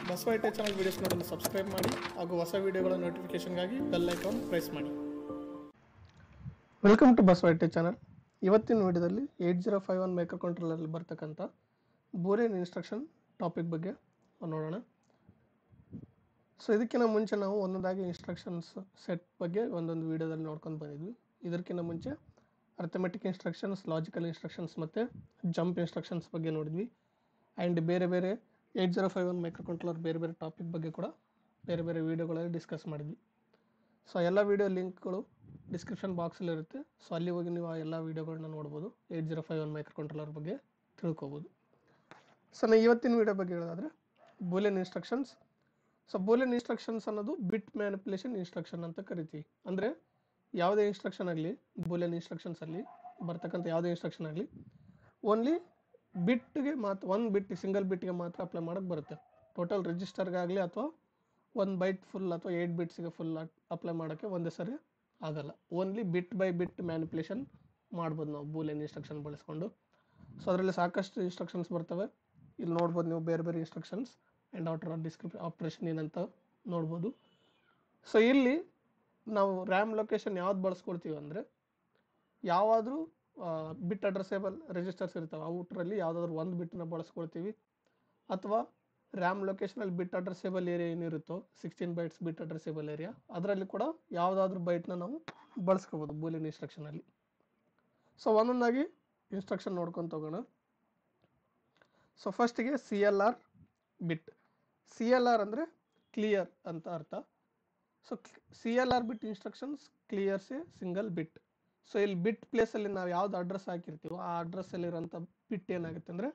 Basava IT channel videos ನೋಡಲು subscribe ಮಾಡಿ ಹಾಗೂ ಹೊಸ ವಿಡಿಯೋಗಳ ನೋಟಿಫಿಕೇಶನ್ಗಾಗಿ ಬೆಲ್ ಐಕಾನ್ ಪ್ರೆಸ್ ಮಾಡಿ welcome to Basava IT channel ಇವತ್ತಿನ ವಿಡಿಯೋದಲ್ಲಿ eight zero five one micro ಕಂಟ್ರೋಲಲ್ಲಿ ಬರ್ತಕ್ಕಂಥ ಬೂಲಿಯನ್ ಇನ್ಸ್ಟ್ರಕ್ಷನ್ ಟಾಪಿಕ್ ಬಗ್ಗೆ ನೋಡೋಣ ಸೊ ಇದಕ್ಕಿಂತ ಮುಂಚೆ ನಾವು ಒಂದೊಂದಾಗಿ ಇನ್ಸ್ಟ್ರಕ್ಷನ್ಸ್ ಸೆಟ್ ಬಗ್ಗೆ ಒಂದೊಂದು ವಿಡಿಯೋದಲ್ಲಿ ನೋಡ್ಕೊಂಡು ಬಂದಿದ್ವಿ ಇದಕ್ಕಿಂತ ಮುಂಚೆ ಅರ್ಥಮೆಟಿಕ್ ಇನ್ಸ್ಟ್ರಕ್ಷನ್ಸ್ ಲಾಜಿಕಲ್ ಇನ್ಸ್ಟ್ರಕ್ಷನ್ಸ್ ಮತ್ತು ಜಂಪ್ ಇನ್ಸ್ಟ್ರಕ್ಷನ್ಸ್ ಬಗ್ಗೆ ನೋಡಿದ್ವಿ ಆ್ಯಂಡ್ ಬೇರೆ ಬೇರೆ eight zero five one micro controller ಬೇರೆ ಬೇರೆ ಟಾಪಿಕ್ ಬಗ್ಗೆ ಕೂಡ ಬೇರೆ ಬೇರೆ ವೀಡಿಯೋಗಳಲ್ಲಿ ಡಿಸ್ಕಸ್ ಮಾಡಿದ್ವಿ ಸೊ ಎಲ್ಲ ವೀಡಿಯೋ ಲಿಂಕ್ಗಳು ಡಿಸ್ಕ್ರಿಪ್ಷನ್ ಬಾಕ್ಸಲ್ಲಿ ಇರುತ್ತೆ ಸೊ ಅಲ್ಲಿ ಹೋಗಿ ನೀವು ಆ ಎಲ್ಲ ವೀಡಿಯೋಗಳನ್ನ ನೋಡ್ಬೋದು eight zero five one micro controller ಬಗ್ಗೆ ತಿಳ್ಕೊಬೋದು ಸೊ ನಾನು ಇವತ್ತಿನ ವೀಡಿಯೋ ಬಗ್ಗೆ ಹೇಳೋದಾದರೆ Boolean instructions so Boolean instructions ಅನ್ನೋದು ಬಿಟ್ ಮ್ಯಾನಿಪುಲೇಷನ್ ಇನ್ಸ್ಟ್ರಕ್ಷನ್ ಅಂತ ಕರಿತೀವಿ ಅಂದರೆ ಯಾವುದೇ ಇನ್ಸ್ಟ್ರಕ್ಷನ್ ಆಗಲಿ ಬೂಲಿಯನ್ ಇನ್ಸ್ಟ್ರಕ್ಷನ್ಸ್ ಅಲ್ಲಿ ಬರ್ತಕ್ಕಂಥ ಯಾವುದೇ ಇನ್ಸ್ಟ್ರಕ್ಷನ್ ಆಗಲಿ ಓನ್ಲಿ ಬಿಟ್ಗೆ ಮಾತ್ರ ಒಂದು ಬಿಟ್ ಸಿಂಗಲ್ ಬಿಟ್ಗೆ ಮಾತ್ರ ಅಪ್ಲೈ ಮಾಡೋಕ್ಕೆ ಬರುತ್ತೆ ಟೋಟಲ್ ರಿಜಿಸ್ಟರ್ಗಾಗಲಿ ಅಥವಾ ಒಂದು ಬೈಟ್ ಫುಲ್ ಅಥವಾ ಏಯ್ಟ್ ಬಿಟ್ಸ್ಗೆ ಫುಲ್ ಅಪ್ಲೈ ಮಾಡೋಕ್ಕೆ ಒಂದೇ ಸರಿ ಆಗಲ್ಲ only bit by bit manipulation ಮಾಡ್ಬೋದು ನಾವು ಬೂಲಿಯನ್ ಇನ್ಸ್ಟ್ರಕ್ಷನ್ ಬಳಸ್ಕೊಂಡು ಸೊ ಅದರಲ್ಲಿ ಸಾಕಷ್ಟು ಇನ್ಸ್ಟ್ರಕ್ಷನ್ಸ್ ಬರ್ತವೆ ಇಲ್ಲಿ ನೋಡ್ಬೋದು ನೀವು ಬೇರೆ ಬೇರೆ ಇನ್ಸ್ಟ್ರಕ್ಷನ್ಸ್ ಆ್ಯಂಡ್ ಔಟರ್ ಡಿಸ್ಕ್ರಿಪ್ ಆಪ್ರೇಷನ್ ಏನಂತ ನೋಡ್ಬೋದು ಸೊ ಇಲ್ಲಿ ನಾವು ರ್ಯಾಮ್ ಲೊಕೇಶನ್ ಯಾವ್ದು ಬಳಸ್ಕೊಳ್ತೀವಿ ಅಂದರೆ ಯಾವಾದರೂ ಬಿಟ್ ಅಡ್ರೆಸೇಬಲ್ ರಿಜಿಸ್ಟರ್ಸ್ ಇರ್ತವೆ ಔಟ್ರಲ್ಲಿ ಯಾವುದಾದ್ರೂ ಒಂದು ಬಿಟ್ಟನ್ನ ಬಳಸ್ಕೊಳ್ತೀವಿ ಅಥವಾ ರ್ಯಾಮ್ ಲೊಕೇಶನಲ್ಲಿ ಬಿಟ್ ಅಡ್ರೆಸೇಬಲ್ ಏರಿಯಾ ಏನಿರುತ್ತೋ sixteen bytes bit addressable area ಅದರಲ್ಲಿ ಕೂಡ ಯಾವುದಾದ್ರೂ ಬೈಟ್ನ ನಾವು ಬಳಸ್ಕೋಬೋದು ಬೂಲಿಯನ್ ಇನ್ಸ್ಟ್ರಕ್ಷನಲ್ಲಿ ಸೊ ಒಂದೊಂದಾಗಿ ಇನ್ಸ್ಟ್ರಕ್ಷನ್ ನೋಡ್ಕೊಂಡು ಹೋಗೋಣ ಸೊ ಫಸ್ಟಿಗೆ C L R bit C L R ಅಂದರೆ ಕ್ಲಿಯರ್ ಅಂತ ಅರ್ಥ so C L R bit instructions clears a single bit so ಇಲ್ಲಿ ಬಿಟ್ ಪ್ಲೇಸಲ್ಲಿ ನಾವು ಯಾವ್ದು ಅಡ್ರೆಸ್ ಹಾಕಿರ್ತೀವೋ ಆ ಅಡ್ರೆಸ್ಸಲ್ಲಿರೋಂಥ ಬಿಟ್ ಏನಾಗುತ್ತೆ ಅಂದರೆ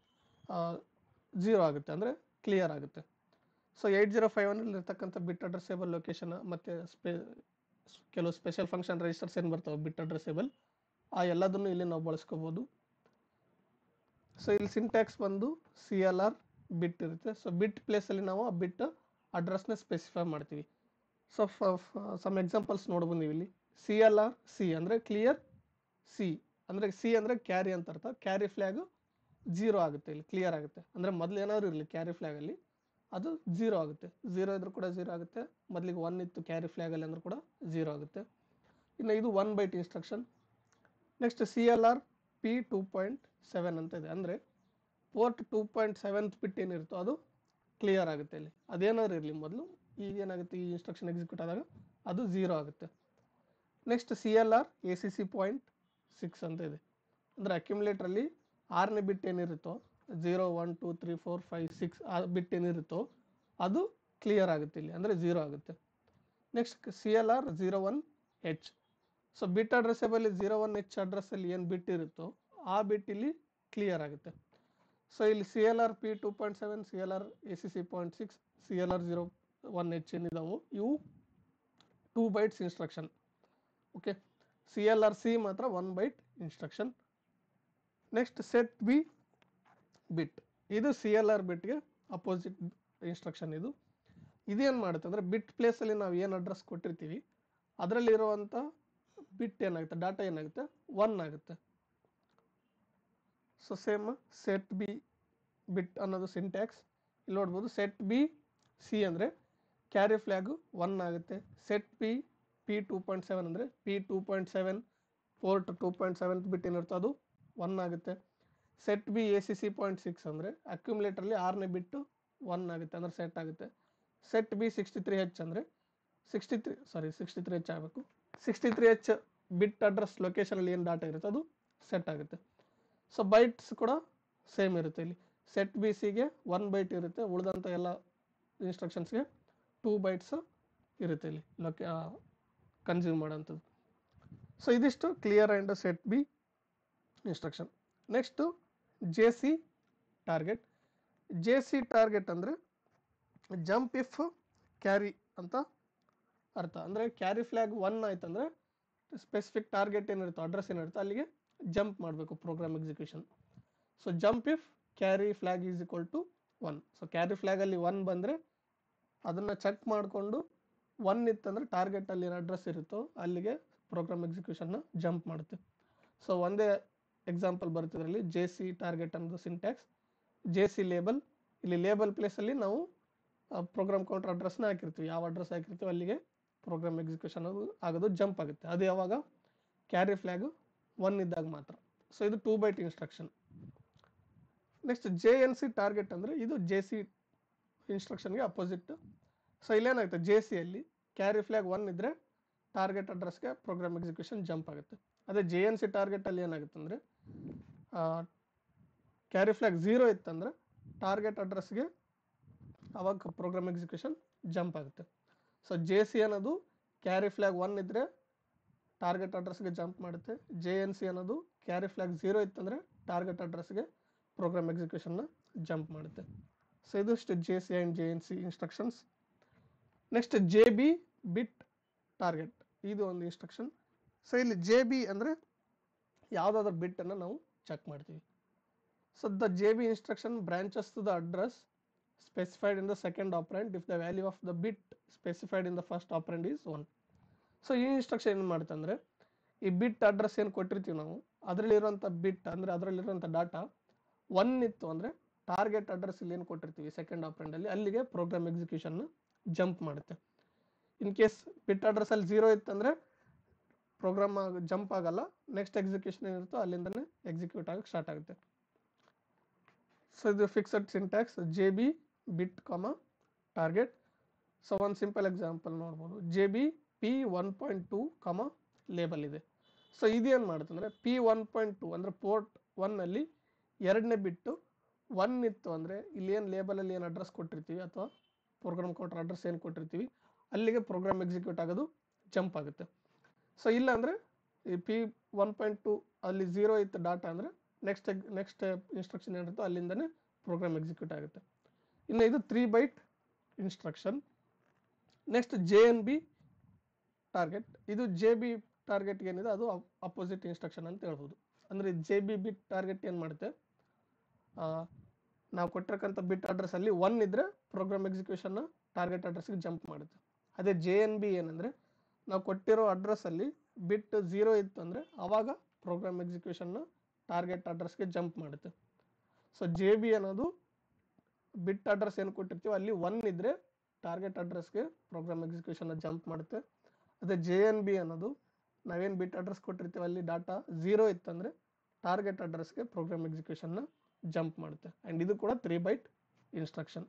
ಜೀರೋ ಆಗುತ್ತೆ ಅಂದರೆ ಕ್ಲಿಯರ್ ಆಗುತ್ತೆ ಸೊ ಏಯ್ಟ್ ಜೀರೋ ಫೈವ್ ಒನಲ್ಲಿ ಇರ್ತಕ್ಕಂಥ ಬಿಟ್ ಅಡ್ರೆಸೇಬಲ್ ಲೊಕೇಶನ್ ಮತ್ತು ಸ್ಪೆ ಕೆಲವು ಸ್ಪೆಷಲ್ ಫಂಕ್ಷನ್ ರಿಜಿಸ್ಟರ್ಸ್ ಏನು ಬರ್ತವೆ ಬಿಟ್ ಅಡ್ರೆಸೇಬಲ್ ಆ ಎಲ್ಲದನ್ನು ಇಲ್ಲಿ ನಾವು ಬಳಸ್ಕೋಬೋದು ಸೊ ಇಲ್ಲಿ ಸಿಂಟ್ಯಾಕ್ಸ್ ಬಂದು ಸಿ ಎಲ್ ಆರ್ ಬಿಟ್ ಇರುತ್ತೆ ಸೊ ಬಿಟ್ ಪ್ಲೇಸಲ್ಲಿ ನಾವು ಆ ಬಿಟ್ ಅಡ್ರೆಸ್ನ ಸ್ಪೆಸಿಫೈ ಮಾಡ್ತೀವಿ ಸೊ ಸಮ್ ಎಕ್ಸಾಂಪಲ್ಸ್ ನೋಡ್ಬೋದು ನೀವು ಇಲ್ಲಿ ಸಿ ಎಲ್ ಆರ್ ಸಿ ಅಂದರೆ ಕ್ಲಿಯರ್ ಸಿ ಅಂದರೆ ಸಿ ಅಂದರೆ ಕ್ಯಾರಿ ಅಂತ ಅರ್ಥ ಕ್ಯಾರಿ ಫ್ಲ್ಯಾಗು ಜೀರೋ ಆಗುತ್ತೆ ಇಲ್ಲಿ ಕ್ಲಿಯರ್ ಆಗುತ್ತೆ ಅಂದರೆ ಮೊದಲು ಏನಾದ್ರು ಇರಲಿ ಕ್ಯಾರಿ ಫ್ಲ್ಯಾಗಲ್ಲಿ ಅದು ಜೀರೋ ಆಗುತ್ತೆ ಜೀರೋ ಇದ್ರೂ ಕೂಡ ಜೀರೋ ಆಗುತ್ತೆ ಮೊದಲಿಗೆ ಒನ್ ಇತ್ತು ಕ್ಯಾರಿ ಫ್ಲ್ಯಾಗಲ್ಲಿ ಅಂದ್ರೂ ಕೂಡ ಜೀರೋ ಆಗುತ್ತೆ ಇನ್ನು ಇದು one byte instruction next C L R P two point seven ಅಂತ ಇದೆ ಅಂದರೆ port two point seventh bit ಏನಿರುತ್ತೋ ಅದು ಕ್ಲಿಯರ್ ಆಗುತ್ತೆ ಇಲ್ಲಿ ಅದೇನಾದ್ರು ಇರಲಿ ಮೊದಲು ಈಗ ಏನಾಗುತ್ತೆ ಈ ಇನ್ಸ್ಟ್ರಕ್ಷನ್ ಎಕ್ಸಿಕ್ಯೂಟ್ ಆದಾಗ ಅದು ಝೀರೋ ಆಗುತ್ತೆ next C L R A C C point six ಅಂತ ಇದೆ ಅಂದರೆ ಅಕ್ಯುಮುಲೇಟ್ರಲ್ಲಿ ಆರನೇ ಬಿಟ್ ಏನಿರುತ್ತೋ zero one two three four five six ಆ ಬಿಟ್ ಏನಿರುತ್ತೋ ಅದು ಕ್ಲಿಯರ್ ಆಗುತ್ತೆ ಇಲ್ಲಿ ಅಂದರೆ ಝೀರೋ ಆಗುತ್ತೆ next C L R zero one H so bit addressable zero one H ಅಡ್ರೆಸ್ಸಲ್ಲಿ ಏನು ಬಿಟ್ ಇರುತ್ತೋ ಆ ಬಿಟ್ ಇಲ್ಲಿ ಕ್ಲಿಯರ್ ಆಗುತ್ತೆ ಸೊ ಇಲ್ಲಿ C L R P two point seven C L R A C C point six C L R zero one H ಏನಿದಾವು ಇವು two bytes instruction okay C L R C ಮಾತ್ರ one byte instruction next set B bit ಇದು C L R ಬಿಟ್ಗೆ opposite instruction ಇದು ಇದೇನು ಮಾಡುತ್ತೆ ಅಂದರೆ ಬಿಟ್ ಪ್ಲೇಸಲ್ಲಿ ನಾವು ಏನು ಅಡ್ರೆಸ್ ಕೊಟ್ಟಿರ್ತೀವಿ ಅದರಲ್ಲಿರುವಂಥ ಬಿಟ್ ಏನಾಗುತ್ತೆ ಡಾಟಾ ಏನಾಗುತ್ತೆ ಒನ್ ಆಗುತ್ತೆ so same set B bit ಅನ್ನೋದು ಸಿಂಟ್ಯಾಕ್ಸ್ ಇಲ್ಲಿ ನೋಡ್ಬೋದು ಸೆಟ್ ಬಿ ಸಿ ಅಂದರೆ ಕ್ಯಾರಿ ಫ್ಲ್ಯಾಗು ಒನ್ ಆಗುತ್ತೆ set P P two point seven ಅಂದರೆ P two point seven port two point seven bit ಏನಿರುತ್ತೋ ಅದು ಒನ್ ಆಗುತ್ತೆ set B A C C point six ಅಂದರೆ ಅಕ್ಯುಮುಲೇಟರ್ಲಿ ಆರನೇ ಬಿಟ್ಟು ಒನ್ ಆಗುತ್ತೆ ಅಂದರೆ ಸೆಟ್ ಆಗುತ್ತೆ set B sixty three H ಅಂದರೆ sixty three sorry sixty three H ಆಗಬೇಕು sixty three H bit address ಲೊಕೇಶನಲ್ಲಿ ಏನು ಡಾಟಾ ಇರುತ್ತೆ ಅದು ಸೆಟ್ ಆಗುತ್ತೆ ಸೊ ಬೈಟ್ಸ್ ಕೂಡ ಸೇಮ್ ಇರುತ್ತೆ ಇಲ್ಲಿ ಸೆಟ್ ಬಿ ಸಿಗೆ ಒನ್ ಬೈಟ್ ಇರುತ್ತೆ ಉಳಿದಂಥ ಎಲ್ಲ ಇನ್ಸ್ಟ್ರಕ್ಷನ್ಸ್ಗೆ ಟೂ ಬೈಟ್ಸ್ ಇರುತ್ತೆ ಇಲ್ಲಿ ಲೊಕೆ ಕನ್ಸ್ಯೂಮ್ ಮಾಡೋಂಥದ್ದು ಸೊ ಇದಿಷ್ಟು clear and set B instruction next J C target J C target ಅಂದರೆ ಜಂಪ್ ಇಫ್ ಕ್ಯಾರಿ ಅಂತ ಅರ್ಥ ಅಂದರೆ ಕ್ಯಾರಿ ಫ್ಲ್ಯಾಗ್ ಒನ್ ಆಯ್ತಂದರೆ ಸ್ಪೆಸಿಫಿಕ್ ಟಾರ್ಗೆಟ್ ಏನಿರುತ್ತೋ ಅಡ್ರೆಸ್ ಏನಿರುತ್ತೋ ಅಲ್ಲಿಗೆ ಜಂಪ್ ಮಾಡಬೇಕು program execution so jump if carry flag is equal to one so carry ಫ್ಲ್ಯಾಗಲ್ಲಿ ಒನ್ ಬಂದರೆ ಅದನ್ನು ಚೆಕ್ ಮಾಡಿಕೊಂಡು ಒನ್ ಇತ್ತಂದರೆ ಟಾರ್ಗೆಟಲ್ಲಿ ಏನು ಅಡ್ರೆಸ್ ಇರುತ್ತೋ ಅಲ್ಲಿಗೆ ಪ್ರೋಗ್ರಾಮ್ ಎಕ್ಸಿಕ್ಯೂಷನ್ನ ಜಂಪ್ ಮಾಡುತ್ತೆ ಸೊ ಒಂದೇ ಎಕ್ಸಾಂಪಲ್ ಬರ್ತದ್ರಲ್ಲಿ ಜೆ ಸಿ ಟಾರ್ಗೆಟ್ ಅನ್ನೋದು ಸಿಂಟ್ಯಾಕ್ಸ್ ಜೆ ಸಿ ಲೇಬಲ್ ಇಲ್ಲಿ ಲೇಬಲ್ ಪ್ಲೇಸಲ್ಲಿ ನಾವು ಪ್ರೋಗ್ರಾಮ್ ಕೌಂಟರ್ ಅಡ್ರೆಸ್ನ ಹಾಕಿರ್ತೀವಿ ಯಾವ ಅಡ್ರೆಸ್ ಹಾಕಿರ್ತೀವಿ ಅಲ್ಲಿಗೆ ಪ್ರೋಗ್ರಾಮ್ ಎಕ್ಸಿಕ್ಯೂಷನ್ ಆಗೋದು ಜಂಪ್ ಆಗುತ್ತೆ ಅದು ಯಾವಾಗ ಕ್ಯಾರಿ ಫ್ಲ್ಯಾಗ್ ಒನ್ ಇದ್ದಾಗ ಮಾತ್ರ ಸೊ ಇದು two byte instruction next J N C target ಅಂದರೆ ಇದು ಜೆ ಸಿ ಇನ್ಸ್ಟ್ರಕ್ಷನ್ಗೆ ಅಪೋಸಿಟ್ ಸೊ ಇಲ್ಲೇನಾಗುತ್ತೆ ಜೆ ಸಿಯಲ್ಲಿ ಕ್ಯಾರಿ ಫ್ಲ್ಯಾಗ್ ಒನ್ ಇದ್ದರೆ ಟಾರ್ಗೆಟ್ ಅಡ್ರೆಸ್ಗೆ ಪ್ರೋಗ್ರಾಮ್ ಎಕ್ಸಿಕ್ಯೂಷನ್ ಜಂಪ್ ಆಗುತ್ತೆ ಅದೇ ಜೆ ಎನ್ ಸಿ ಟಾರ್ಗೆಟಲ್ಲಿ ಏನಾಗುತ್ತೆ ಅಂದರೆ ಕ್ಯಾರಿ ಫ್ಲ್ಯಾಗ್ ಝೀರೋ ಇತ್ತಂದ್ರೆ ಟಾರ್ಗೆಟ್ ಅಡ್ರೆಸ್ಗೆ ಅವಾಗ ಪ್ರೋಗ್ರಾಮ್ ಎಕ್ಸಿಕ್ಯೂಷನ್ ಜಂಪ್ ಆಗುತ್ತೆ ಸೊ ಜೆ ಸಿ ಅನ್ನೋದು ಕ್ಯಾರಿ ಫ್ಲ್ಯಾಗ್ ಒನ್ ಇದ್ದರೆ ಟಾರ್ಗೆಟ್ ಅಡ್ರೆಸ್ಗೆ ಜಂಪ್ ಮಾಡುತ್ತೆ ಜೆ ಎನ್ ಸಿ ಅನ್ನೋದು ಕ್ಯಾರಿ ಫ್ಲ್ಯಾಗ್ ಝೀರೋ ಇತ್ತಂದರೆ ಟಾರ್ಗೆಟ್ ಅಡ್ರೆಸ್ಗೆ ಪ್ರೋಗ್ರಾಮ್ ಎಕ್ಸಿಕ್ಯೂಷನ್ನ ಜಂಪ್ ಮಾಡುತ್ತೆ ಸೊ ಇದಿಷ್ಟು J C and J N C instructions next J B bit target ಇದು ಒಂದು ಇನ್ಸ್ಟ್ರಕ್ಷನ್ ಸೊ ಇಲ್ಲಿ ಜೆ ಬಿ ಅಂದರೆ ಯಾವುದಾದ್ರೂ ಬಿಟ್ಟನ್ನು ನಾವು ಚೆಕ್ ಮಾಡ್ತೀವಿ so the J B instruction branches to the address specified in the second operand if the value of the bit specified in the first operand is one so ಈ instruction ಏನು ಮಾಡುತ್ತೆ ಅಂದರೆ ಈ ಬಿಟ್ ಅಡ್ರೆಸ್ ಏನು ಕೊಟ್ಟಿರ್ತೀವಿ ನಾವು ಅದರಲ್ಲಿರುವಂಥ ಬಿಟ್ ಅಂದರೆ ಅದರಲ್ಲಿರುವಂಥ ಡಾಟಾ ಒನ್ ಇತ್ತು ಅಂದರೆ ಟಾರ್ಗೆಟ್ ಅಡ್ರೆಸ್ ಇಲ್ಲಿ ಏನು ಕೊಟ್ಟಿರ್ತೀವಿ ಸೆಕೆಂಡ್ ಆಪರೆಂಡಲ್ಲಿ ಅಲ್ಲಿಗೆ ಪ್ರೋಗ್ರಾಮ್ ಎಕ್ಸಿಕ್ಯೂಷನ್ನ ಜಂಪ್ ಮಾಡುತ್ತೆ ಇನ್ ಕೇಸ್ ಬಿಟ್ ಅಡ್ರೆಸ್ ಅಲ್ಲಿ ಝೀರೋ ಇತ್ತಂದರೆ ಪ್ರೋಗ್ರಾಮ್ ಜಂಪ್ ಆಗಲ್ಲ ನೆಕ್ಸ್ಟ್ ಎಕ್ಸಿಕ್ಯೂಷನ್ ಏನಿರುತ್ತೋ ಅಲ್ಲಿಂದನೇ ಎಕ್ಸಿಕ್ಯೂಟ್ ಆಗಕ್ಕೆ ಸ್ಟಾರ್ಟ್ ಆಗುತ್ತೆ ಸೊ ಇದು fixed syntax J B bit comma target so ಒಂದು ಸಿಂಪಲ್ ಎಕ್ಸಾಂಪಲ್ ನೋಡ್ಬೋದು J B P one point two comma label ಇದೆ ಸೊ ಇದೇನು ಮಾಡುತ್ತೆ ಅಂದರೆ ಪಿ ಒನ್ ಪಾಯಿಂಟ್ ಟೂ ಅಂದರೆ ಪೋರ್ಟ್ ಒನ್ನಲ್ಲಿ ಎರಡನೇ ಬಿಟ್ಟು ಒನ್ ಇತ್ತು ಅಂದರೆ ಇಲ್ಲಿ ಏನು ಲೇಬಲಲ್ಲಿ ಏನು ಅಡ್ರೆಸ್ ಕೊಟ್ಟಿರ್ತೀವಿ ಅಥವಾ ಪ್ರೋಗ್ರಾಮ್ ಕೌಂಟರ್ ಅಡ್ರೆಸ್ ಏನು ಕೊಟ್ಟಿರ್ತೀವಿ ಅಲ್ಲಿಗೆ ಪ್ರೋಗ್ರಾಮ್ ಎಕ್ಸಿಕ್ಯೂಟ್ ಆಗೋದು ಜಂಪ್ ಆಗುತ್ತೆ ಸೊ ಇಲ್ಲ ಅಂದರೆ ಈ ಪಿ ಒನ್ ಪಾಯಿಂಟ್ ಟು ಅಲ್ಲಿ ಝೀರೋ ಇತ್ತು ಡಾಟಾ ಅಂದರೆ ನೆಕ್ಸ್ಟ್ ನೆಕ್ಸ್ಟ್ ಇನ್ಸ್ಟ್ರಕ್ಷನ್ ಏನಿರುತ್ತೋ ಅಲ್ಲಿಂದನೇ ಪ್ರೋಗ್ರಾಮ್ ಎಕ್ಸಿಕ್ಯೂಟ್ ಆಗುತ್ತೆ ಇನ್ನು ಇದು three byte instruction next J N B target ಇದು ಜೆ ಬಿ ಟಾರ್ಗೆಟ್ ಏನಿದೆ ಅದು ಅಪೋಸಿಟ್ ಇನ್ಸ್ಟ್ರಕ್ಷನ್ ಅಂತ ಹೇಳ್ಬೋದು ಅಂದರೆ ಜೆ ಬಿ ಬಿಟ್ ಟಾರ್ಗೆಟ್ ಏನು ಮಾಡುತ್ತೆ ಆ, ನಾವು ಕೊಟ್ಟಿರಕ್ಕಂಥ ಬಿಟ್ ಅಡ್ರೆಸ್ಸಲ್ಲಿ ಒನ್ ಇದ್ದರೆ ಪ್ರೋಗ್ರಾಮ್ ಎಕ್ಸಿಕ್ಯೂಷನ್ನ ಟಾರ್ಗೆಟ್ ಅಡ್ರೆಸ್ಗೆ ಜಂಪ್ ಮಾಡುತ್ತೆ ಅದೇ ಜೆ ಎನ್ ಬಿ ಏನಂದರೆ ನಾವು ಕೊಟ್ಟಿರೋ ಅಡ್ರೆಸ್ಸಲ್ಲಿ ಬಿಟ್ ಝೀರೋ ಇತ್ತು ಅಂದರೆ ಆವಾಗ ಪ್ರೋಗ್ರಾಮ್ ಎಕ್ಸಿಕ್ಯೂಷನ್ನ ಟಾರ್ಗೆಟ್ ಅಡ್ರೆಸ್ಗೆ ಜಂಪ್ ಮಾಡುತ್ತೆ ಸೊ ಜೆ ಬಿ ಅನ್ನೋದು ಬಿಟ್ ಅಡ್ರೆಸ್ ಏನು ಕೊಟ್ಟಿರ್ತೀವಿ ಅಲ್ಲಿ ಒನ್ ಇದ್ದರೆ ಟಾರ್ಗೆಟ್ ಅಡ್ರೆಸ್ಗೆ ಪ್ರೋಗ್ರಾಮ್ ಎಕ್ಸಿಕ್ಯೂಷನ್ನ ಜಂಪ್ ಮಾಡುತ್ತೆ ಅದೇ ಜೆ ಎನ್ ಬಿ ಅನ್ನೋದು ನಾವೇನು ಬಿಟ್ ಅಡ್ರೆಸ್ ಕೊಟ್ಟಿರ್ತೀವಿ ಅಲ್ಲಿ ಡಾಟಾ ಝೀರೋ ಇತ್ತಂದರೆ ಟಾರ್ಗೆಟ್ ಅಡ್ರೆಸ್ಗೆ ಪ್ರೋಗ್ರಾಮ್ ಎಕ್ಸಿಕ್ಯೂಷನ್ನ ಜಂಪ್ ಮಾಡುತ್ತೆ ಆ್ಯಂಡ್ ಇದು ಕೂಡ three byte instruction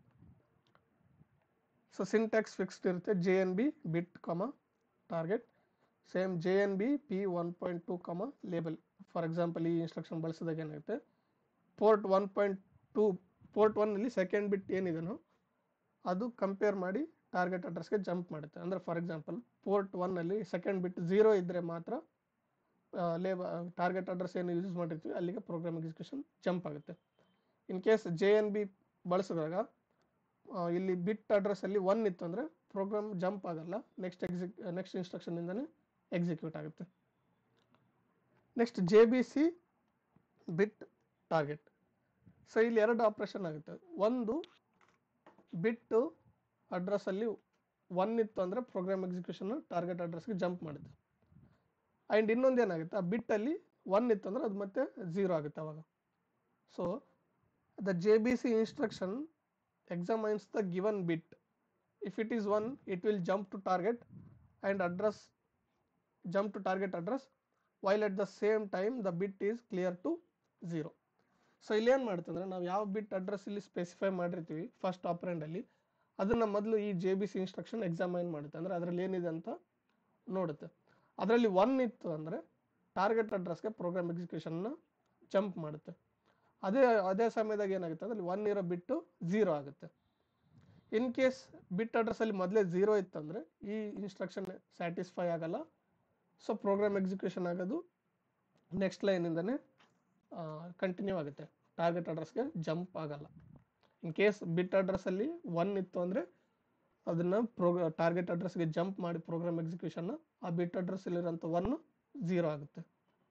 so syntax fixed ಇರುತ್ತೆ J N B bit comma target same J N B P one point two comma label for example ಈ ಇನ್ಸ್ಟ್ರಕ್ಷನ್ ಬಳಸಿದಾಗ ಏನಾಗುತ್ತೆ port one point two port ಒನ್ನಲ್ಲಿ second bit ಏನಿದೆನೋ ಅದು compare ಮಾಡಿ target ಅಡ್ರೆಸ್ಗೆ jump ಮಾಡುತ್ತೆ ಅಂದರೆ ಫಾರ್ ಎಕ್ಸಾಂಪಲ್ ಪೋರ್ಟ್ ಒನ್ನಲ್ಲಿ ಸೆಕೆಂಡ್ ಬಿಟ್ ಝೀರೋ ಇದ್ದರೆ ಮಾತ್ರ ಲೇಬ ಟಾರ್ಗೆಟ್ ಅಡ್ರೆಸ್ ಏನು ಯೂಸ್ ಮಾಡಿರ್ತೀವಿ ಅಲ್ಲಿಗೆ ಪ್ರೋಗ್ರಾಮ್ ಎಕ್ಸಿಕ್ಯೂಷನ್ ಜಂಪ್ ಆಗುತ್ತೆ in case J N B ಬಳಸಿದಾಗ ಆ, ಇಲ್ಲಿ ಬಿಟ್ ಅಡ್ರೆಸ್ಸಲ್ಲಿ ಒನ್ ಇತ್ತು ಅಂದರೆ ಪ್ರೋಗ್ರಾಮ್ ಜಂಪ್ ಆಗಲ್ಲ ನೆಕ್ಸ್ಟ್ ಎಕ್ಸಿಕ್ ನೆಕ್ಸ್ಟ್ ಇನ್ಸ್ಟ್ರಕ್ಷನಿಂದನೇ ಎಕ್ಸಿಕ್ಯೂಟ್ ಆಗುತ್ತೆ next J B C bit target so ಇಲ್ಲಿ ಎರಡು ಆಪ್ರೇಷನ್ ಆಗುತ್ತೆ ಒಂದು ಬಿಟ್ಟು ಅಡ್ರೆಸ್ಸಲ್ಲಿ ಒನ್ ಇತ್ತು ಅಂದರೆ ಪ್ರೋಗ್ರಾಮ್ ಎಕ್ಸಿಕ್ಯೂಷನ್ ಟಾರ್ಗೆಟ್ ಅಡ್ರೆಸ್ಗೆ ಜಂಪ್ ಮಾಡುತ್ತೆ ಆ್ಯಂಡ್ ಇನ್ನೊಂದು ಏನಾಗುತ್ತೆ ಆ ಬಿಟ್ಟಲ್ಲಿ ಒನ್ ಇತ್ತು ಅಂದರೆ ಅದು ಮತ್ತೆ ಝೀರೋ ಆಗುತ್ತೆ ಅವಾಗ so the J B C instruction examines the given bit. If it is 1, it will jump to target and address jump to target address while at the same time the bit is clear to 0. So ಇಲ್ಲಿ ಏನು ಮಾಡುತ್ತೆ ಅಂದರೆ ನಾವು ಯಾವ bit address ಇಲ್ಲಿ specify ಮಾಡಿರ್ತೀವಿ first ಆಪರೆಂಡಲ್ಲಿ ಅದನ್ನು ಮೊದಲು ಈ J B C instruction examine ಮಾಡುತ್ತೆ ಅಂದರೆ ಅದರಲ್ಲಿ ಏನಿದೆ ಅಂತ ನೋಡುತ್ತೆ ಅದರಲ್ಲಿ ಒನ್ ಇತ್ತು ಅಂದರೆ ಟಾರ್ಗೆಟ್ ಅಡ್ರೆಸ್ಗೆ ಪ್ರೋಗ್ರಾಮ್ ಎಕ್ಸಿಕ್ಯೂಷನ್ನ ಜಂಪ್ ಮಾಡುತ್ತೆ ಅದೇ ಅದೇ ಸಮಯದಾಗ ಏನಾಗುತ್ತೆ ಅಂದರೆ ಒನ್ ಇರೋ ಬಿಟ್ಟು ಝೀರೋ ಆಗುತ್ತೆ ಇನ್ ಕೇಸ್ ಬಿಟ್ ಅಡ್ರೆಸ್ಸಲ್ಲಿ ಮೊದಲೇ ಝೀರೋ ಇತ್ತಂದರೆ ಈ ಇನ್ಸ್ಟ್ರಕ್ಷನ್ ಸ್ಯಾಟಿಸ್ಫೈ ಆಗಲ್ಲ ಸೊ ಪ್ರೋಗ್ರಾಮ್ ಎಕ್ಸಿಕ್ಯೂಷನ್ ಆಗೋದು ನೆಕ್ಸ್ಟ್ ಲೈನಿಂದನೇ ಕಂಟಿನ್ಯೂ ಆಗುತ್ತೆ ಟಾರ್ಗೆಟ್ ಅಡ್ರೆಸ್ಗೆ ಜಂಪ್ ಆಗಲ್ಲ ಇನ್ ಕೇಸ್ ಬಿಟ್ ಅಡ್ರೆಸ್ಸಲ್ಲಿ ಒನ್ ಇತ್ತು ಅಂದರೆ ಅದನ್ನು ಪ್ರೋಗ್ರಾ ಟಾರ್ಗೆಟ್ ಅಡ್ರೆಸ್ಗೆ ಜಂಪ್ ಮಾಡಿ ಪ್ರೋಗ್ರಾಮ್ ಎಕ್ಸಿಕ್ಯೂಷನ್ನ ಆ ಬಿಟ್ ಅಡ್ರೆಸ್ಸಲ್ಲಿರೋಂಥ ಒನ್ ಝೀರೋ ಆಗುತ್ತೆ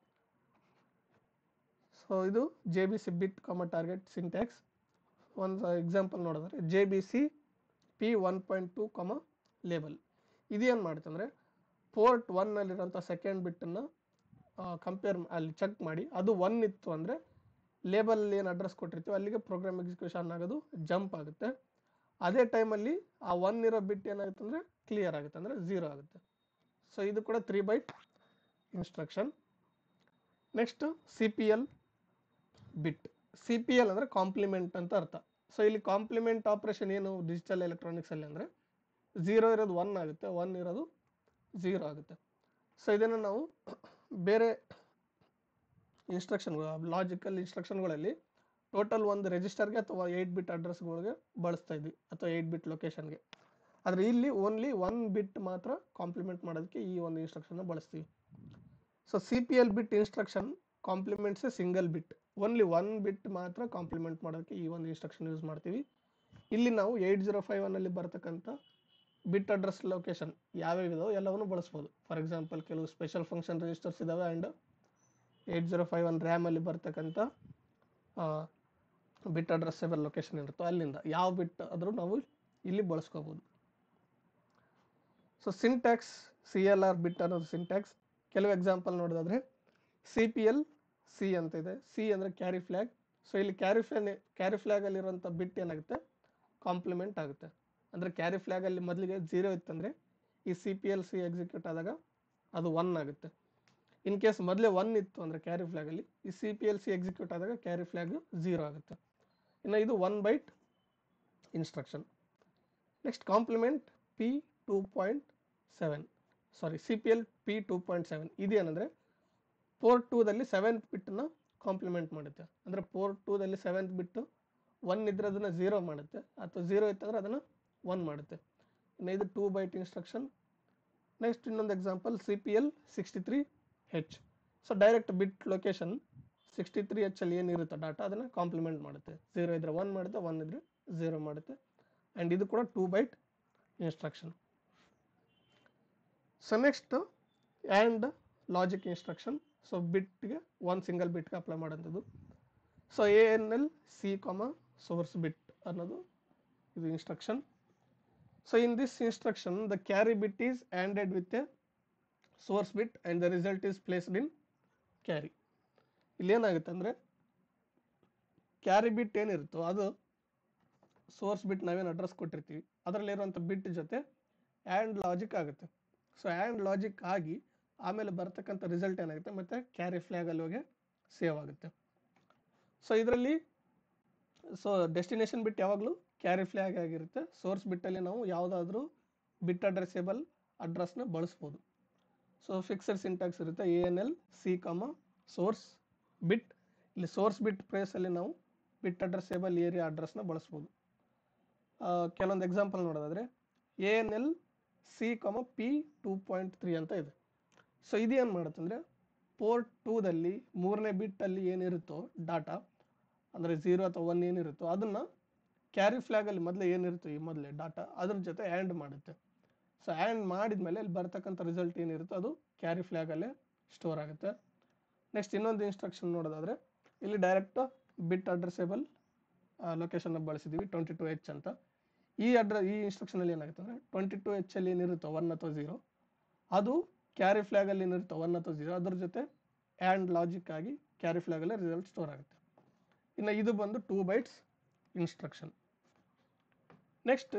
ಸೊ ಇದು J B C bit comma target syntax ಒಂದು ಎಕ್ಸಾಂಪಲ್ ನೋಡಿದ್ರೆ J B C P one point two comma label ಇದೇನು ಮಾಡುತ್ತೆ ಅಂದರೆ ಪೋರ್ಟ್ ಒನ್ನಲ್ಲಿರೋಂಥ ಸೆಕೆಂಡ್ ಬಿಟ್ಟನ್ನು ಕಂಪೇರ್ ಅಲ್ಲಿ ಚೆಕ್ ಮಾಡಿ ಅದು ಒನ್ ಇತ್ತು ಅಂದರೆ ಲೇಬಲ್ ಏನು ಅಡ್ರೆಸ್ ಕೊಟ್ಟಿರ್ತೀವಿ ಅಲ್ಲಿಗೆ ಪ್ರೋಗ್ರಾಮ್ ಎಕ್ಸಿಕ್ಯೂಷನ್ ಆಗೋದು ಜಂಪ್ ಆಗುತ್ತೆ ಅದೇ ಟೈಮಲ್ಲಿ ಆ ಒನ್ ಇರೋ ಬಿಟ್ ಏನಾಗುತ್ತೆ ಅಂದರೆ ಕ್ಲಿಯರ್ ಆಗುತ್ತೆ ಅಂದರೆ ಝೀರೋ ಆಗುತ್ತೆ ಸೊ ಇದು ಕೂಡ three byte instruction next C P L bit C P L ಅಂದರೆ ಕಾಂಪ್ಲಿಮೆಂಟ್ ಅಂತ ಅರ್ಥ ಸೊ ಇಲ್ಲಿ ಕಾಂಪ್ಲಿಮೆಂಟ್ ಆಪ್ರೇಷನ್ ಏನು ಡಿಜಿಟಲ್ ಎಲೆಕ್ಟ್ರಾನಿಕ್ಸಲ್ಲಿ ಅಂದರೆ ಝೀರೋ ಇರೋದು ಒನ್ ಆಗುತ್ತೆ ಒನ್ ಇರೋದು ಝೀರೋ ಆಗುತ್ತೆ ಸೊ ಇದನ್ನು ನಾವು ಬೇರೆ ಇನ್ಸ್ಟ್ರಕ್ಷನ್ಗಳು ಲಾಜಿಕಲ್ ಇನ್ಸ್ಟ್ರಕ್ಷನ್ಗಳಲ್ಲಿ ಟೋಟಲ್ ಒಂದು ರಿಜಿಸ್ಟರ್ಗೆ ಅಥವಾ ಏಯ್ಟ್ ಬಿಟ್ ಅಡ್ರೆಸ್ಗಳಿಗೆ ಬಳಸ್ತಾ ಇದ್ವಿ ಅಥವಾ ಏಯ್ಟ್ ಬಿಟ್ ಲೊಕೇಶನ್ಗೆ ಆದರೆ ಇಲ್ಲಿ ಓನ್ಲಿ ಒನ್ ಬಿಟ್ ಮಾತ್ರ ಕಾಂಪ್ಲಿಮೆಂಟ್ ಮಾಡೋದಕ್ಕೆ ಈ ಒಂದು ಇನ್ಸ್ಟ್ರಕ್ಷನ್ನ ಬಳಸ್ತೀವಿ so C P L bit instruction complements single bit only one bit ಮಾತ್ರ ಕಾಂಪ್ಲಿಮೆಂಟ್ ಮಾಡೋದಕ್ಕೆ ಈ ಒಂದು ಇನ್ಸ್ಟ್ರಕ್ಷನ್ ಯೂಸ್ ಮಾಡ್ತೀವಿ ಇಲ್ಲಿ ನಾವು ಏಯ್ಟ್ ಜೀರೋ ಫೈವ್ ಒನ್ನಲ್ಲಿ ಬರ್ತಕ್ಕಂಥ ಬಿಟ್ ಅಡ್ರೆಸ್ ಲೊಕೇಶನ್ ಯಾವ್ಯಾವ ಇದಾವೆ ಎಲ್ಲವನ್ನು ಬಳಸ್ಬೋದು ಫಾರ್ ಎಕ್ಸಾಂಪಲ್ ಕೆಲವು ಸ್ಪೆಷಲ್ ಫಂಕ್ಷನ್ ರಿಜಿಸ್ಟರ್ಸ್ ಇದಾವೆ and eight zero five one ರ್ಯಾಮಲ್ಲಿ ಬರ್ತಕ್ಕಂಥ ಬಿಟ್ ಅಡ್ರೆಸ್ಸೇಬಲ್ ಲೊಕೇಶನ್ ಇರುತ್ತೋ ಅಲ್ಲಿಂದ ಯಾವ ಬಿಟ್ ಆದರೂ ನಾವು ಇಲ್ಲಿ ಬಳಸ್ಕೋಬೋದು so syntax C L R bit ಅನ್ನೋದು ಸಿಂಟ್ಯಾಕ್ಸ್ ಕೆಲವು ಎಕ್ಸಾಂಪಲ್ ನೋಡೋದಾದ್ರೆ ಸಿ ಪಿ ಎಲ್ ಸಿ ಅಂತ ಇದೆ ಸಿ ಅಂದರೆ ಕ್ಯಾರಿ ಫ್ಲ್ಯಾಗ್ ಸೊ ಇಲ್ಲಿ ಕ್ಯಾರಿ ಫ್ಲ್ಯಾಗ್ ಕ್ಯಾರಿ ಫ್ಲ್ಯಾಗಲ್ಲಿರುವಂಥ ಬಿಟ್ ಏನಾಗುತ್ತೆ ಕಾಂಪ್ಲಿಮೆಂಟ್ ಆಗುತ್ತೆ ಅಂದರೆ ಕ್ಯಾರಿ ಫ್ಲ್ಯಾಗಲ್ಲಿ ಮೊದಲಿಗೆ ಜೀರೋ ಇತ್ತಂದರೆ ಈ C P L C execute ಆದಾಗ ಅದು ಒನ್ ಆಗುತ್ತೆ ಇನ್ ಕೇಸ್ ಮೊದಲೇ ಒನ್ ಇತ್ತು ಅಂದರೆ ಕ್ಯಾರಿ ಫ್ಲ್ಯಾಗಲ್ಲಿ ಈ C P L C execute ಆದಾಗ ಕ್ಯಾರಿ ಫ್ಲ್ಯಾಗ್ ಝೀರೋ ಆಗುತ್ತೆ ಇನ್ನು ಇದು one byte instruction next complement P two point seven sorry C P L P two point seven ಇದೇನಂದರೆ ಪೋರ್ಟ್ ಟೂದಲ್ಲಿ ಸೆವೆಂತ್ ಬಿಟ್ಟನ್ನು ಕಾಂಪ್ಲಿಮೆಂಟ್ ಮಾಡುತ್ತೆ ಅಂದರೆ ಪೋರ್ಟ್ ಟೂದಲ್ಲಿ ಸೆವೆಂತ್ ಬಿಟ್ಟು ಒನ್ ಇದ್ರೆ ಅದನ್ನು ಝೀರೋ ಮಾಡುತ್ತೆ ಅಥವಾ ಝೀರೋ ಇತ್ತಂದ್ರೆ ಅದನ್ನು ಒನ್ ಮಾಡುತ್ತೆ ಇನ್ನು ಇದು ಟೂ ಬೈಟ್ ಇನ್ಸ್ಟ್ರಕ್ಷನ್ ನೆಕ್ಸ್ಟ್ ಇನ್ನೊಂದು example C P L sixty three H so direct bit location sixty three H ಅಲ್ಲಿ ಏನಿರುತ್ತೋ ಡಾಟಾ ಅದನ್ನು ಕಾಂಪ್ಲಿಮೆಂಟ್ ಮಾಡುತ್ತೆ ಝೀರೋ ಇದ್ರೆ ಒನ್ ಮಾಡುತ್ತೆ ಒನ್ ಇದ್ರೆ ಝೀರೋ ಮಾಡುತ್ತೆ ಆ್ಯಂಡ್ ಇದು ಕೂಡ two byte instruction so next and logic instruction so ಬಿಟ್ಗೆ ಒನ್ ಸಿಂಗಲ್ ಬಿಟ್ಗೆ ಅಪ್ಲೈ ಮಾಡೋಂಥದ್ದು so A N L C comma source bit ಅನ್ನೋದು ಇದು instruction so in this instruction the carry bit is anded with a source bit and the result is placed in carry ಇಲ್ಲಿ ಏನಾಗುತ್ತೆ ಅಂದರೆ carry ಬಿಟ್ ಏನಿರುತ್ತೋ ಅದು source ಬಿಟ್ ನಾವೇನು address ಕೊಟ್ಟಿರ್ತೀವಿ ಅದರಲ್ಲಿರುವಂಥ ಬಿಟ್ ಜೊತೆ ಆ್ಯಂಡ್ ಲಾಜಿಕ್ ಆಗುತ್ತೆ ಸೊ ಆ್ಯಂಡ್ ಲಾಜಿಕ್ ಆಗಿ ಆಮೇಲೆ ಬರ್ತಕ್ಕಂಥ ರಿಸಲ್ಟ್ ಏನಾಗುತ್ತೆ ಮತ್ತು ಕ್ಯಾರಿ ಫ್ಲ್ಯಾಗಲ್ಲಿ ಹೋಗಿ ಸೇವ್ ಆಗುತ್ತೆ ಸೊ ಇದರಲ್ಲಿ ಸೊ ಡೆಸ್ಟಿನೇಷನ್ ಬಿಟ್ ಯಾವಾಗಲೂ ಕ್ಯಾರಿ ಫ್ಲ್ಯಾಗ್ ಆಗಿರುತ್ತೆ ಸೋರ್ಸ್ ಬಿಟ್ಟಲ್ಲಿ ನಾವು ಯಾವುದಾದ್ರೂ ಬಿಟ್ ಅಡ್ರೆಸೇಬಲ್ ಅಡ್ರೆಸ್ನ ಬಳಸ್ಬೋದು ಸೊ ಫಿಕ್ಸೆಡ್ ಸಿಂಟ್ಯಾಕ್ಸ್ ಇರುತ್ತೆ A N L C comma source bit ಇಲ್ಲಿ ಸೋರ್ಸ್ ಬಿಟ್ ಪ್ಲೇಸಲ್ಲಿ ನಾವು ಬಿಟ್ ಅಡ್ರೆಸೇಬಲ್ ಏರಿಯಾ ಅಡ್ರೆಸ್ನ ಬಳಸ್ಬೋದು ಆ, ಕೆಲವೊಂದು ಎಕ್ಸಾಂಪಲ್ ನೋಡೋದಾದ್ರೆ A N L C comma P two point three ಅಂತ ಇದೆ ಸೊ ಇದೇನು ಮಾಡುತ್ತೆ ಅಂದರೆ ಪೋರ್ಟ್ ಟೂದಲ್ಲಿ ಮೂರನೇ ಬಿಟ್ಟಲ್ಲಿ ಏನಿರುತ್ತೋ ಡಾಟಾ ಅಂದರೆ ಝೀರೋ ಅಥವಾ ಒನ್ ಏನಿರುತ್ತೋ ಅದನ್ನು ಕ್ಯಾರಿ ಫ್ಲ್ಯಾಗಲ್ಲಿ ಮೊದಲೇ ಏನಿರುತ್ತೋ ಈ ಮೊದಲೇ ಡಾಟಾ ಅದ್ರ ಜೊತೆ ಆ್ಯಂಡ್ ಮಾಡುತ್ತೆ ಸೊ ಆ್ಯಂಡ್ ಮಾಡಿದ್ಮೇಲೆ ಇಲ್ಲಿ ಬರ್ತಕ್ಕಂಥ ರಿಸಲ್ಟ್ ಏನಿರುತ್ತೋ ಅದು ಕ್ಯಾರಿ ಫ್ಲ್ಯಾಗಲ್ಲೇ ಸ್ಟೋರ್ ಆಗುತ್ತೆ ನೆಕ್ಸ್ಟ್ ಇನ್ನೊಂದು ಇನ್ಸ್ಟ್ರಕ್ಷನ್ ನೋಡೋದಾದರೆ ಇಲ್ಲಿ ಡೈರೆಕ್ಟ್ ಬಿಟ್ ಅಡ್ರೆಸೇಬಲ್ ಲೊಕೇಶನ್ನ ಬಳಸಿದ್ದೀವಿ ಟ್ವೆಂಟಿ ಟು ಎಚ್ ಅಂತ ಈ ಅಡ್ರ ಈ ಇನ್ಸ್ಟ್ರಕ್ಷನಲ್ಲಿ ಏನಾಗುತ್ತೆ ಅಂದರೆ ಟ್ವೆಂಟಿ ಟು ಎಚ್ ಅಲ್ಲಿ ಏನಿರುತ್ತೋ ಒನ್ ಅಥವಾ ಝೀರೋ ಅದು ಕ್ಯಾರಿ ಫ್ಲ್ಯಾಗಲ್ಲಿ ಏನಿರುತ್ತೋ ಒನ್ ಅಥವಾ ಝೀರೋ ಅದ್ರ ಜೊತೆ ಆ್ಯಂಡ್ ಲಾಜಿಕ್ ಆಗಿ ಕ್ಯಾರಿ ಫ್ಲ್ಯಾಗಲ್ಲೇ ರಿಸಲ್ಟ್ ಸ್ಟೋರ್ ಆಗುತ್ತೆ ಇನ್ನು ಇದು ಬಂದು two bytes instruction next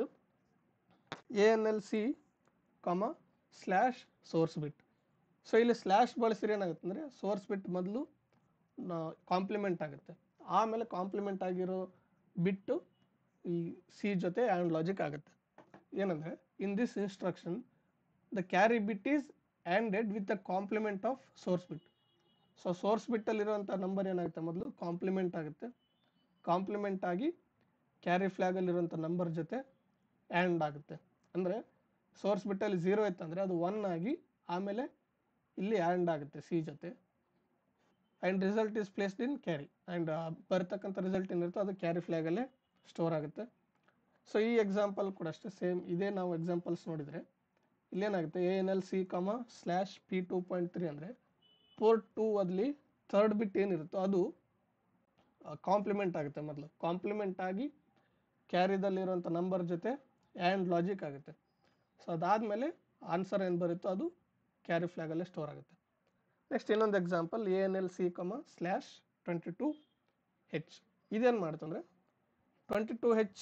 A N L C comma slash source bit so ಇಲ್ಲಿ ಸ್ಲ್ಯಾಶ್ ಬಳಸಿದ್ರೆ ಏನಾಗುತ್ತೆ ಅಂದರೆ ಸೋರ್ಸ್ ಬಿಟ್ ಮೊದಲು ಕಾಂಪ್ಲಿಮೆಂಟ್ ಆಗುತ್ತೆ ಆಮೇಲೆ ಕಾಂಪ್ಲಿಮೆಂಟ್ ಆಗಿರೋ ಬಿಟ್ಟು ಈ ಸಿ ಜೊತೆ ಆ್ಯಂಡ್ ಲಾಜಿಕ್ ಆಗುತ್ತೆ ಏನಂದರೆ in this instruction the carry bit is anded with the complement of source bit so source ಬಿಟ್ಟಲ್ಲಿರುವಂಥ ನಂಬರ್ ಏನಾಗುತ್ತೆ ಮೊದಲು ಕಾಂಪ್ಲಿಮೆಂಟ್ ಆಗುತ್ತೆ ಕಾಂಪ್ಲಿಮೆಂಟ್ ಆಗಿ ಕ್ಯಾರಿ ಫ್ಲ್ಯಾಗಲ್ಲಿರುವಂಥ ನಂಬರ್ ಜೊತೆ ಆ್ಯಂಡ್ ಆಗುತ್ತೆ ಅಂದರೆ ಸೋರ್ಸ್ ಬಿಟ್ಟಲ್ಲಿ ಝೀರೋ ಇತ್ತಂದರೆ ಅದು ಒನ್ ಆಗಿ ಆಮೇಲೆ ಇಲ್ಲಿ ಆ್ಯಂಡ್ ಆಗುತ್ತೆ ಸಿ ಜೊತೆ and result is placed in carry and ಬರ್ತಕ್ಕಂಥ ರಿಸಲ್ಟ್ ಏನಿರುತ್ತೋ ಅದು ಕ್ಯಾರಿ ಫ್ಲ್ಯಾಗಲ್ಲೇ ಸ್ಟೋರ್ ಆಗುತ್ತೆ ಸೊ ಈ ಎಕ್ಸಾಂಪಲ್ ಕೂಡ ಅಷ್ಟೇ ಸೇಮ್ ಇದೇ ನಾವು ಎಕ್ಸಾಂಪಲ್ಸ್ ನೋಡಿದರೆ ಇಲ್ಲೇನಾಗುತ್ತೆ A N L C comma slash P two point three ಅಂದರೆ ಪೋರ್ಟ್ ಟೂ ಅಲ್ಲಿ ಥರ್ಡ್ ಬಿಟ್ ಏನಿರುತ್ತೋ ಅದು ಕಾಂಪ್ಲಿಮೆಂಟ್ ಆಗುತ್ತೆ ಮೊದಲು ಕಾಂಪ್ಲಿಮೆಂಟ್ ಆಗಿ ಕ್ಯಾರಿದಲ್ಲಿರುವಂಥ ನಂಬರ್ ಜೊತೆ ಆ್ಯಂಡ್ ಲಾಜಿಕ್ ಆಗುತ್ತೆ ಸೊ ಅದಾದಮೇಲೆ ಆನ್ಸರ್ ಏನು ಬರುತ್ತೋ ಅದು ಕ್ಯಾರಿ ಫ್ಲ್ಯಾಗಲ್ಲೇ ಸ್ಟೋರ್ ಆಗುತ್ತೆ ನೆಕ್ಸ್ಟ್ ಇನ್ನೊಂದು example A N L C comma slash twenty two H ಇದೇನು ಮಾಡ್ತಂದರೆ ಟ್ವೆಂಟಿ ಟು ಹೆಚ್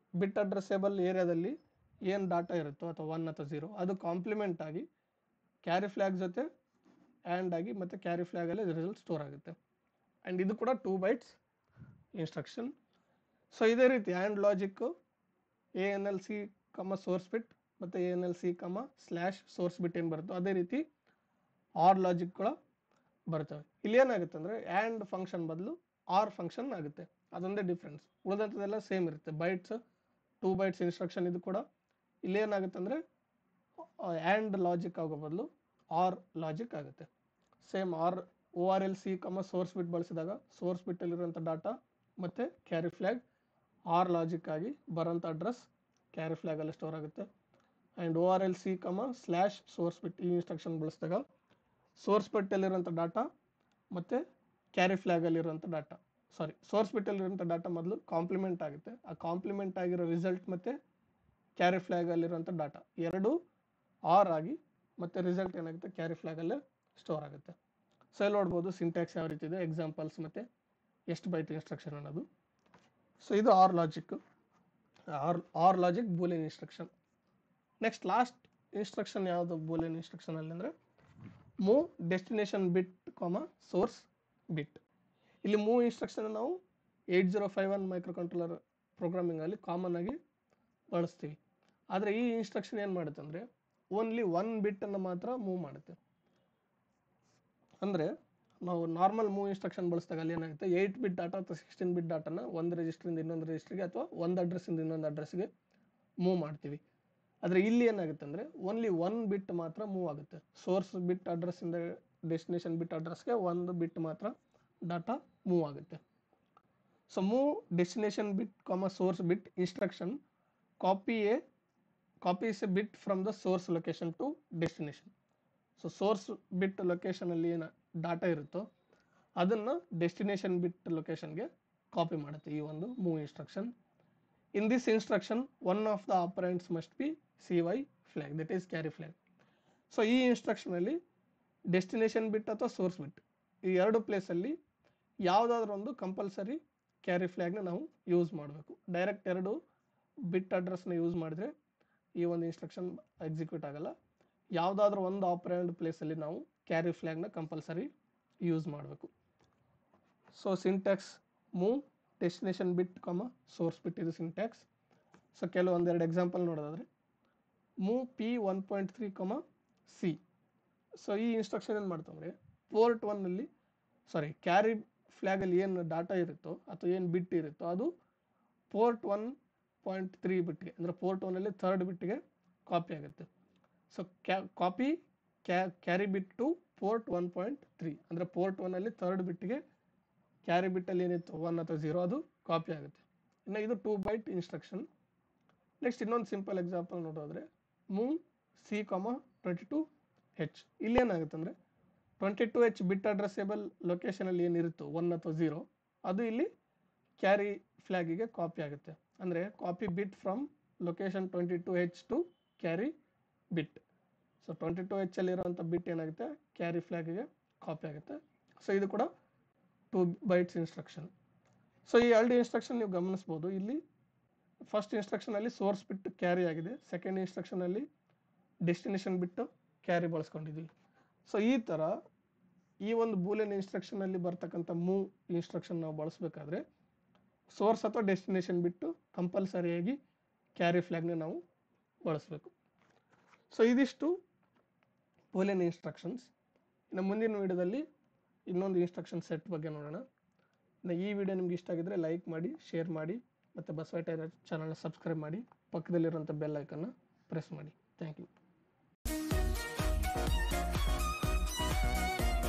ಬಿಟ್ ಅಡ್ರೆಸೇಬಲ್ ಏರಿಯಾದಲ್ಲಿ ಏನು ಡಾಟಾ ಇರುತ್ತೋ ಅಥವಾ ಒನ್ ಅಥವಾ ಝೀರೋ ಅದು ಕಾಂಪ್ಲಿಮೆಂಟ್ ಆಗಿ ಕ್ಯಾರಿ ಫ್ಲ್ಯಾಗ್ ಜೊತೆ ಆ್ಯಂಡ್ ಆಗಿ ಮತ್ತು ಕ್ಯಾರಿ ಫ್ಲ್ಯಾಗಲ್ಲಿ ರಿಸಲ್ಟ್ ಸ್ಟೋರ್ ಆಗುತ್ತೆ ಆ್ಯಂಡ್ ಇದು ಕೂಡ ಟೂ ಬೈಟ್ಸ್ ಇನ್ಸ್ಟ್ರಕ್ಷನ್ ಸೊ ಇದೇ ರೀತಿ and logic A N L C comma source bit ಮತ್ತು A N L C comma slash source bit ಏನು ಬರುತ್ತೋ ಅದೇ ರೀತಿ ಆರ್ ಲಾಜಿಕ್ಗಳು ಬರ್ತವೆ ಇಲ್ಲಿ ಏನಾಗುತ್ತೆ ಅಂದರೆ ಆ್ಯಂಡ್ ಫಂಕ್ಷನ್ ಬದಲು ಆರ್ ಫಂಕ್ಷನ್ ಆಗುತ್ತೆ ಅದೊಂದೇ ಡಿಫ್ರೆನ್ಸ್ ಉಳಿದಂಥದ್ದೆಲ್ಲ ಸೇಮ್ ಇರುತ್ತೆ ಬೈಟ್ಸ್ ಟೂ ಬೈಟ್ಸ್ ಇನ್ಸ್ಟ್ರಕ್ಷನ್ ಇದು ಕೂಡ ಇಲ್ಲಿ ಏನಾಗುತ್ತೆ ಅಂದರೆ ಆ್ಯಂಡ್ ಲಾಜಿಕ್ ಆಗೋ ಬದಲು ಆರ್ ಲಾಜಿಕ್ ಆಗುತ್ತೆ same or O R L C comma source bit ಬಳಸಿದಾಗ ಸೋರ್ಸ್ ಬಿಟ್ಟಲ್ಲಿರುವಂಥ ಡಾಟಾ ಮತ್ತು ಕ್ಯಾರಿ ಫ್ಲ್ಯಾಗ್ ಆರ್ ಲಾಜಿಕ್ ಆಗಿ ಬರೋಂಥ ಅಡ್ರೆಸ್ ಕ್ಯಾರಿ ಫ್ಲ್ಯಾಗಲ್ಲಿ ಸ್ಟೋರ್ ಆಗುತ್ತೆ and O R L C comma slash source bit ಈ ಇನ್ಸ್ಟ್ರಕ್ಷನ್ ಬಳಸಿದಾಗ ಸೋರ್ಸ್ ಬಿಟ್ಟಲ್ಲಿರುವಂಥ ಡಾಟಾ ಮತ್ತು ಕ್ಯಾರಿ ಫ್ಲ್ಯಾಗಲ್ಲಿರುವಂಥ ಡಾಟಾ ಸಾರಿ ಸೋರ್ಸ್ ಬಿಟ್ಟಲ್ಲಿರುವಂಥ ಡಾಟಾ ಮೊದಲು ಕಾಂಪ್ಲಿಮೆಂಟ್ ಆಗುತ್ತೆ ಆ ಕಾಂಪ್ಲಿಮೆಂಟ್ ಆಗಿರೋ ರಿಸಲ್ಟ್ ಮತ್ತು ಕ್ಯಾರಿ ಫ್ಲ್ಯಾಗಲ್ಲಿರುವಂಥ ಡಾಟಾ ಎರಡೂ ಆರ್ ಆಗಿ ಮತ್ತು ರಿಸಲ್ಟ್ ಏನಾಗುತ್ತೆ ಕ್ಯಾರಿ ಫ್ಲ್ಯಾಗಲ್ಲೇ ಸ್ಟೋರ್ ಆಗುತ್ತೆ ಸೊ ಇಲ್ಲಿ ನೋಡ್ಬೋದು ಸಿಂಟ್ಯಾಕ್ಸ್ ಯಾವ ರೀತಿ ಇದೆ ಎಕ್ಸಾಂಪಲ್ಸ್ ಮತ್ತು ಎಷ್ಟು ಬೈಟ್ ಇನ್ಸ್ಟ್ರಕ್ಷನ್ ಅನ್ನೋದು ಸೊ ಇದು or logic or or logic boolean instruction next last instruction ಯಾವುದು ಬೂಲಿಯನ್ ಇನ್ಸ್ಟ್ರಕ್ಷನಲ್ಲಿ ಅಂದರೆ move destination bit comma source bit ಇಲ್ಲಿ ಮೂವ್ ಇನ್ಸ್ಟ್ರಕ್ಷನ್ ನಾವು eight zero five one micro microcontroller ಪ್ರೋಗ್ರಾಮಿಂಗಲ್ಲಿ ಕಾಮನ್ ಆಗಿ ಬಳಸ್ತೀವಿ ಆದರೆ ಈ ಇನ್ಸ್ಟ್ರಕ್ಷನ್ ಏನು ಮಾಡುತ್ತೆ ಅಂದರೆ ಓನ್ಲಿ ಒನ್ ಬಿಟ್ಟನ್ನು ಮಾತ್ರ ಮೂವ್ ಮಾಡುತ್ತೆ ಅಂದರೆ ನಾವು ನಾರ್ಮಲ್ ಮೂವ್ ಇನ್ಸ್ಟ್ರಕ್ಷನ್ ಬಳಸಿದಾಗ ಅಲ್ಲಿ ಏನಾಗುತ್ತೆ ಏಯ್ಟ್ ಬಿಟ್ ಡಾಟಾ ಅಥವಾ ಸಿಕ್ಸ್ಟೀನ್ ಬಿಟ್ ಡಾಟಾನ ಒಂದು ರಿಜಿಸ್ಟ್ರಿಂದ ಇನ್ನೊಂದು ರಿಜಿಸ್ಟ್ರಿಗೆ ಅಥವಾ ಒಂದು ಅಡ್ರೆಸ್ಸಿಂದ ಇನ್ನೊಂದು ಅಡ್ರೆಸ್ಗೆ ಮೂವ್ ಮಾಡ್ತೀವಿ ಆದರೆ ಇಲ್ಲಿ ಏನಾಗುತ್ತೆ ಅಂದರೆ ಓನ್ಲಿ ಒನ್ ಬಿಟ್ ಮಾತ್ರ ಮೂವ್ ಆಗುತ್ತೆ ಸೋರ್ಸ್ ಬಿಟ್ ಅಡ್ರೆಸ್ಸಿಂದ ಡೆಸ್ಟಿನೇಷನ್ ಬಿಟ್ ಅಡ್ರೆಸ್ಗೆ ಒಂದು ಬಿಟ್ ಮಾತ್ರ ಡಾಟಾ ಮೂವ್ ಆಗುತ್ತೆ so move destination bit comma source bit instruction copy a copies a bit from the source location to destination so source bit ಲೊಕೇಶನಲ್ಲಿ ಏನು data ಇರುತ್ತೋ ಅದನ್ನು destination ಬಿಟ್ ಲೊಕೇಶನ್ಗೆ copy ಮಾಡುತ್ತೆ ಈ ಒಂದು move instruction in this instruction one of the operands must be C Y flag that is carry flag so ಈ ಇನ್ಸ್ಟ್ರಕ್ಷನಲ್ಲಿ destination ಬಿಟ್ ಅಥವಾ ಸೋರ್ಸ್ ಬಿಟ್ ಈ ಎರಡು ಪ್ಲೇಸಲ್ಲಿ ಯಾವುದಾದ್ರೂ ಒಂದು ಕಂಪಲ್ಸರಿ ಕ್ಯಾರಿ ಫ್ಲ್ಯಾಗ್ನ ನಾವು ಯೂಸ್ ಮಾಡಬೇಕು ಡೈರೆಕ್ಟ್ ಎರಡು ಬಿಟ್ ಅಡ್ರೆಸ್ನ ಯೂಸ್ ಮಾಡಿದ್ರೆ ಈ ಒಂದು ಇನ್ಸ್ಟ್ರಕ್ಷನ್ ಎಕ್ಸಿಕ್ಯೂಟ್ ಆಗಲ್ಲ ಯಾವುದಾದ್ರೂ ಒಂದು ಆಪರೆಂಡ್ ಪ್ಲೇಸಲ್ಲಿ ನಾವು ಕ್ಯಾರಿ ಫ್ಲ್ಯಾಗ್ನ ಕಂಪಲ್ಸರಿ ಯೂಸ್ ಮಾಡಬೇಕು so syntax move destination bit comma source bit ಇದು ಸಿಂಟ್ಯಾಕ್ಸ್ ಸೊ ಕೆಲವೊಂದೆರಡು ಎಕ್ಸಾಂಪಲ್ ನೋಡೋದಾದ್ರೆ move P one point three comma C so ಈ ಇನ್ಸ್ಟ್ರಕ್ಷನ್ ಏನು ಮಾಡ್ತಂದ್ರೆ ಪೋರ್ಟ್ ಒನ್ನಲ್ಲಿ ಸಾರಿ ಕ್ಯಾರಿ ಫ್ಲ್ಯಾಗಲ್ಲಿ ಏನು ಡಾಟಾ ಇರುತ್ತೋ ಅಥವಾ ಏನು ಬಿಟ್ ಇರುತ್ತೋ ಅದು ಪೋರ್ಟ್ ಒನ್ ಪಾಯಿಂಟ್ ತ್ರೀ ಬಿಟ್ಗೆ ಅಂದರೆ ಪೋರ್ಟ್ ಒನ್ನಲ್ಲಿ ಥರ್ಡ್ ಬಿಟ್ಗೆ ಕಾಪಿ ಆಗುತ್ತೆ ಸೊ ಕ್ಯಾ ಕಾಪಿ ಕ್ಯಾ carry bit to port one point three ಅಂದರೆ ಪೋರ್ಟ್ ಒನ್ನಲ್ಲಿ ಥರ್ಡ್ ಬಿಟ್ಗೆ ಕ್ಯಾರಿ ಬಿಟ್ಟಲ್ಲಿ ಏನಿತ್ತು ಒನ್ ಅಥವಾ ಝೀರೋ ಅದು ಕಾಪಿ ಆಗುತ್ತೆ ಇನ್ನು ಇದು ಟೂ ಬೈಟ್ ಇನ್ಸ್ಟ್ರಕ್ಷನ್ ನೆಕ್ಸ್ಟ್ ಇನ್ನೊಂದು ಸಿಂಪಲ್ ಎಕ್ಸಾಂಪಲ್ ನೋಡೋದ್ರೆ move C comma twenty two H ಇಲ್ಲಿ ಏನಾಗುತ್ತೆ ಅಂದರೆ twenty two H bit addressable ಲೊಕೇಶನಲ್ಲಿ ಏನಿರುತ್ತೋ ಒನ್ ಅಥವಾ ಝೀರೋ ಅದು ಇಲ್ಲಿ ಕ್ಯಾರಿ ಫ್ಲ್ಯಾಗಿಗೆ ಕಾಪಿ ಆಗುತ್ತೆ ಅಂದರೆ copy bit from location twenty two H to carry bit so twenty two H ಅಲ್ಲಿರುವಂಥ ಬಿಟ್ ಏನಾಗುತ್ತೆ ಕ್ಯಾರಿ ಫ್ಲ್ಯಾಗಿಗೆ ಕಾಪಿ ಆಗುತ್ತೆ ಸೊ ಇದು ಕೂಡ ಟೂ ಬೈಟ್ಸ್ ಇನ್ಸ್ಟ್ರಕ್ಷನ್ ಸೊ ಈ ಎರಡು ಇನ್ಸ್ಟ್ರಕ್ಷನ್ ನೀವು ಗಮನಿಸ್ಬೋದು ಇಲ್ಲಿ ಫಸ್ಟ್ ಇನ್ಸ್ಟ್ರಕ್ಷನಲ್ಲಿ ಸೋರ್ಸ್ ಬಿಟ್ಟು ಕ್ಯಾರಿ ಆಗಿದೆ ಸೆಕೆಂಡ್ ಇನ್ಸ್ಟ್ರಕ್ಷನಲ್ಲಿ ಡೆಸ್ಟಿನೇಷನ್ ಬಿಟ್ಟು ಕ್ಯಾರಿ ಬಳಸ್ಕೊಂಡಿದ್ದೀವಿ ಸೊ ಈ ಥರ ಈ ಒಂದು ಬೂಲಿಯನ್ ಇನ್ಸ್ಟ್ರಕ್ಷನಲ್ಲಿ ಬರ್ತಕ್ಕಂಥ ಮೂವ್ ಇನ್ಸ್ಟ್ರಕ್ಷನ್ ನಾವು ಬಳಸಬೇಕಾದ್ರೆ ಸೋರ್ಸ್ ಅಥವಾ ಡೆಸ್ಟಿನೇಷನ್ ಬಿಟ್ಟು ಕಂಪಲ್ಸರಿಯಾಗಿ ಕ್ಯಾರಿ ಫ್ಲ್ಯಾಗ್ನ ನಾವು ಬಳಸಬೇಕು ಸೊ ಇದಿಷ್ಟು ಬೂಲಿಯನ್ ಇನ್ಸ್ಟ್ರಕ್ಷನ್ಸ್ ಇನ್ನು ಮುಂದಿನ ವಿಡಿಯೋದಲ್ಲಿ ಇನ್ನೊಂದು ಇನ್ಸ್ಟ್ರಕ್ಷನ್ ಸೆಟ್ ಬಗ್ಗೆ ನೋಡೋಣ ಇನ್ನು ಈ ವಿಡಿಯೋ ನಿಮ್ಗೆ ಇಷ್ಟ ಆಗಿದ್ರೆ ಲೈಕ್ ಮಾಡಿ ಶೇರ್ ಮಾಡಿ ಮತ್ತು ಬಸವ ಟೈಲರ್ ಚಾನಲ್ನ ಸಬ್ಸ್ಕ್ರೈಬ್ ಮಾಡಿ ಪಕ್ಕದಲ್ಲಿರುವಂಥ ಬೆಲ್ ಐಕನ್ನ ಪ್ರೆಸ್ ಮಾಡಿ ಥ್ಯಾಂಕ್ ಯು